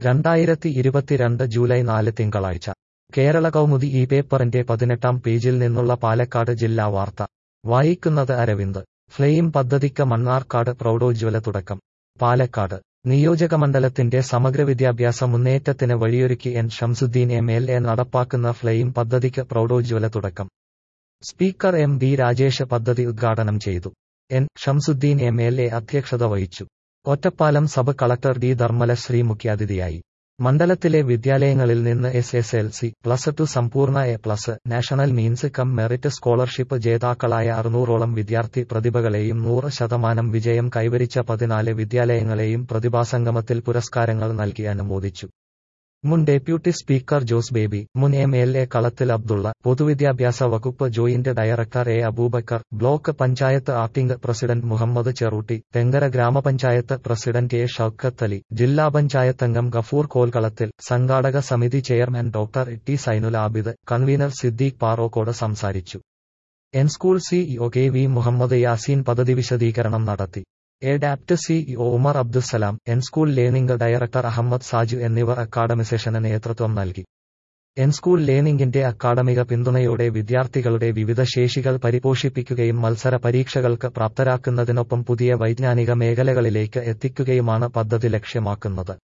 രണ്ടായിരത്തി ഇരുപത്തിരണ്ട് ജൂലൈ നാല് തിങ്കളാഴ്ച കേരള കൗമുദി ഈ പേപ്പറിന്റെ പതിനെട്ടാം പേജിൽ നിന്നുള്ള പാലക്കാട് ജില്ലാ വാർത്ത വായിക്കുന്നത് അരവിന്ദ് ഫ്ലെയിം പദ്ധതിക്ക് മണ്ണാർക്കാട് പ്രൗഢോജ്വല തുടക്കം പാലക്കാട് നിയോജകമണ്ഡലത്തിന്റെ സമഗ്ര വിദ്യാഭ്യാസ മുന്നേറ്റത്തിന് വഴിയൊരുക്കി N Shamsudheen M L A നടപ്പാക്കുന്ന ഫ്ലെയിം പദ്ധതിക്ക് പ്രൗഢോജ്വല തുടക്കം സ്പീക്കർ എം ബി രാജേഷ് പദ്ധതി ഉദ്ഘാടനം ചെയ്തു N Shamsudheen M L A അധ്യക്ഷത വഹിച്ചു Ottapalam sub collector D Dharmalasree മുഖ്യാതിഥിയായി മണ്ഡലത്തിലെ വിദ്യാലയങ്ങളിൽ നിന്ന് S S L C plus two സമ്പൂർണ്ണ A plus national means cum merit scholarship ജേതാക്കളായ അറുന്നൂറോളം വിദ്യാർത്ഥി പ്രതിഭകളെയും നൂറ് ശതമാനം വിജയം കൈവരിച്ച പതിനാല് വിദ്യാലയങ്ങളെയും പ്രതിഭാസംഗമത്തിൽ പുരസ്കാരങ്ങൾ നൽകി അനുമോദിച്ചു മുൻ ഡെപ്യൂട്ടി സ്പീക്കർ ജോസ് ബേബി മുൻ M L A Kalathil Abdulla പൊതുവിദ്യാഭ്യാസ വകുപ്പ് joint director A Aboobacker block panchayat acting president Muhammed Cheruty Thenkara ഗ്രാമപഞ്ചായത്ത് പ്രസിഡന്റ് എ ഷൌക്കത്ത് അലി ജില്ലാ പഞ്ചായത്ത് അംഗം ഗഫൂർ കോൽകളത്തിൽ സംഘാടക സമിതി chairman doctor T Zainul Abid convener Siddique Parokkode സംസാരിച്ചു N school CEO K V Muhammad Yaseen പദ്ധതി വിശദീകരണം നടത്തി adapt CEO Umar Abdussalam N school learning director Ahmed Saju എന്നിവർ അക്കാഡമി സെഷന് നേതൃത്വം നൽകി എൻ സ്കൂൾ ലേണിംഗിന്റെ അക്കാഡമിക പിന്തുണയോടെ വിദ്യാർത്ഥികളുടെ വിവിധ ശേഷികൾ പരിപോഷിപ്പിക്കുകയും മത്സര പരീക്ഷകൾക്ക് പ്രാപ്തരാക്കുന്നതിനൊപ്പം പുതിയ വൈജ്ഞാനിക മേഖലകളിലേക്ക് എത്തിക്കുകയുമാണ് പദ്ധതി ലക്ഷ്യമാക്കുന്നത്